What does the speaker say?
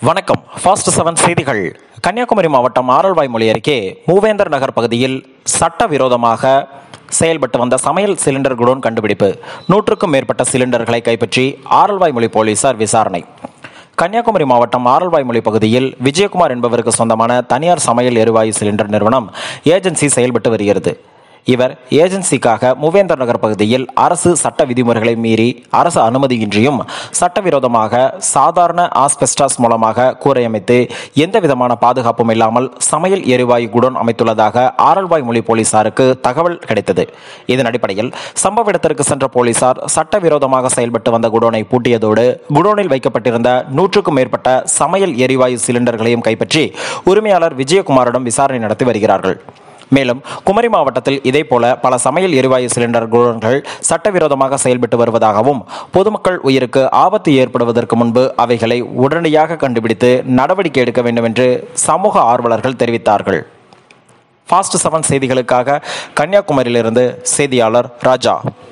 வணக்கம் fast seven செய்திகள் கன்னியாகுமரி மாவட்டம் ஆரல்வாய்மொழி அருகே மூவேந்தர் நகர் பகுதியில் சட்டவிரோதமாக செயல்பட்டு வந்த சமையல் சிலிண்டர் குடோன் கண்டுபிடிப்பு நூற்றுக்கும் மேற்பட்ட சிலிண்டர்களை கைப்பற்றி ஆரல்வாய்மொழி போலீசார் விசாரணை கன்னியாகுமரி மாவட்டம் ஆரல்வாய்மொழி பகுதியில் விஜயகுமார் என்பவருக்கு சொந்தமான தனியார் சமையல் எரிவாயு சிலிண்டர் நிறுவனம் ஏஜென்சி செயல்பட்டு வருகிறது இவர் ஏஜென்சிக்காக மூவேந்தர் நகர் பகுதியில் அரசு சட்ட விதிமுறைகளை மீறி அரசு அனுமதியின்றியும் சட்டவிரோதமாக சாதாரண ஆஸ்பெஸ்டாஸ் மூலமாக கூரை அமைத்து எந்த விதமான பாதுகாப்பும் இல்லாமல் சமையல் எரிவாயு குடோன் அமைத்துள்ளதாக ஆரல்வாய் மொழி போலீசாருக்கு தகவல் கிடைத்தது இதன் அடிப்படையில் சம்பவ இடத்திற்கு சென்ற போலீசார் சட்டவிரோதமாக செயல்பட்டு வந்த குடோனை பூட்டியதோடு குடோனில் வைக்கப்பட்டிருந்த நூற்றுக்கும் மேற்பட்ட சமையல் எரிவாயு சிலிண்டர்களையும் கைப்பற்றி உரிமையாளர் விஜயகுமாரிடம் விசாரணை நடத்தி வருகிறார்கள் மேலும் குமரி மாவட்டத்தில் இதேபோல பல சமையல் எரிவாயு சிலிண்டர் குடோன்கள் சட்டவிரோதமாக செயல்பட்டு வருவதாகவும் பொதுமக்கள் உயிருக்கு ஆபத்து ஏற்படுவதற்கு முன்பு அவைகளை உடனடியாக கண்டுபிடித்து நடவடிக்கை எடுக்க வேண்டும் என்று சமூக ஆர்வலர்கள் தெரிவித்தார்கள் ஃபாஸ்ட் செவன் செய்திகளுக்காக கன்னியாகுமரியிலிருந்து செய்தியாளர் ராஜா